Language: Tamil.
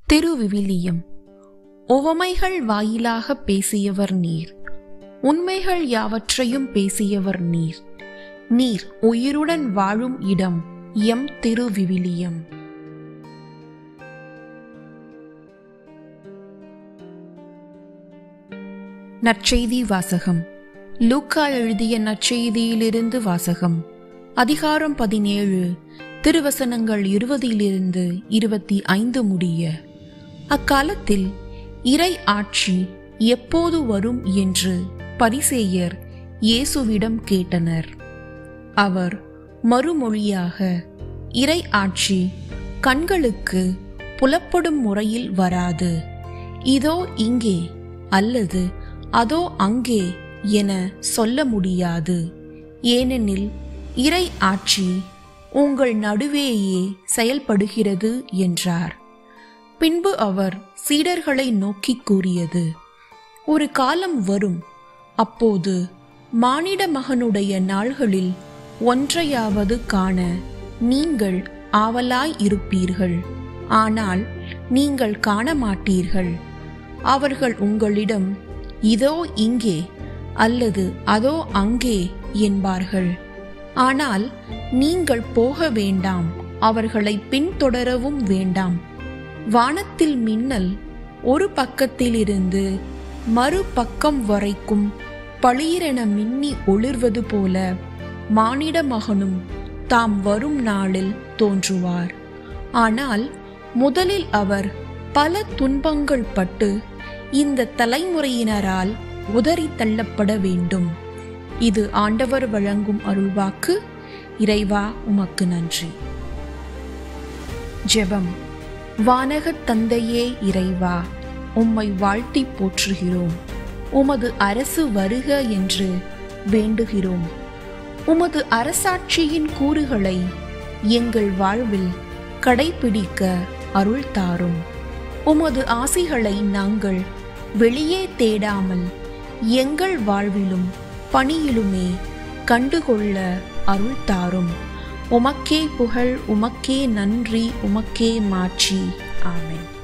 திருவிவிலியம் உவமைகள் வாயிலாக பேசியவர் நீர் உண்மைகள் யாவற்றையும் பேசியவர் நீர் நீர் உயிருடன் வாழும் இடம் எம் திருவிவிலியம் நற்செய்தி வாசகம் லூக்கா எழுதிய நற்செய்தியிலிருந்து வாசகம் அதிகாரம் பதினேழு திருவசனங்கள் இருபதிலிருந்து இருபத்தி ஐந்து முடிய அக்காலத்தில் இறை ஆட்சி எப்போது வரும் என்று பரிசேயர் இயேசுவிடம் கேட்டனர் அவர் மறுமொழியாக இறை ஆட்சி கண்களுக்கு புலப்படும் முறையில் வராது இதோ இங்கே அல்லது அதோ அங்கே என சொல்ல முடியாது ஏனெனில் இறை ஆட்சி உங்கள் நடுவேயே செயல்படுகிறது என்றார் பின்பு அவர் சீடர்களை நோக்கி கூறியது ஒரு காலம் வரும் அப்போது மானிட மகனுடைய நாள்களில் ஒன்றையாவது காண நீங்கள் ஆவலாய் இருப்பீர்கள் ஆனால் நீங்கள் காண மாட்டீர்கள் அவர்கள் உங்களிடம் இதோ இங்கே அல்லது அதோ அங்கே என்பார்கள் ஆனால் நீங்கள் போக வேண்டாம் அவர்களை பின்தொடரவும் வேண்டாம் வானத்தில் மின்னல் ஒரு பக்கத்திலிருந்து மறுபக்கம் வரைக்கும் பளீரென மின்னி ஒளிர்வது போல மானிட மகனும் தாம் வரும் நாளில் தோன்றுவார் ஆனால் முதலில் அவர் பல துன்பங்கள் பட்டு இந்த தலைமுறையினரால் உதறி தள்ளப்பட வேண்டும் இது ஆண்டவர் வழங்கும் அருள்வாக்கு இறைவா உமக்கு நன்றி ஜெபம் வானகத் தந்தையே இறைவா உம்மை வாழ்த்தி போற்றுகிறோம் உமது அரசு வருக என்று வேண்டுகிறோம் உமது அரசாட்சியின் கூறுகளை எங்கள் வாழ்வில் கடைபிடிக்க அருள் தாரும் உமது ஆசிகளை நாங்கள் வெளியே தேடாமல் எங்கள் வாழ்விலும் பணியிலுமே கண்டுகொள்ள அருள் தாரும் உமக்கே புகழ் உமக்கே நன்றி உமக்கே மாட்சி ஆமென்